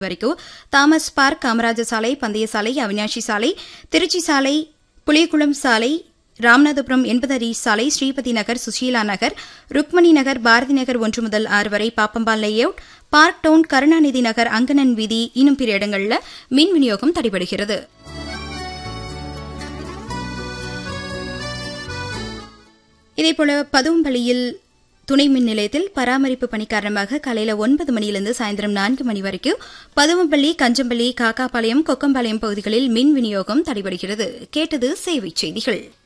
வரைக்கும் Thomas park Kamarajar சாலை பந்தய சாலை அவினாஷி சாலை திருச்சி சாலை புளியகுளம் சாலை ராமநாதபுரம் எண்பது அடி சாலை ஸ்ரீபதி நகர் சுஷீலா நகர் ருக்மணி நகர் பாரதி நகர் ஒன்று முதல் ஆறு வரை Pappampal layout park town Karunanidhi Nagar அங்கனன் வீதி இன்னும் பிற இடங்களில் மின் விநியோகம் தடைபடுகிறது இதேபோல பதுவம்பள்ளியில் துணை மின் நிலையத்தில் பராமரிப்பு பணி காரணமாக காலையில் ஒன்பது மணியிலிருந்து சாயந்தரம் நான்கு மணி வரைக்கும் பதுவம்பள்ளி கஞ்சம்பள்ளி காக்காபாளையம் கொக்கம்பாளையம் பகுதிகளில் மின் விநியோகம் தடைபடுகிறது கேட்டது சேவை செய்திகள்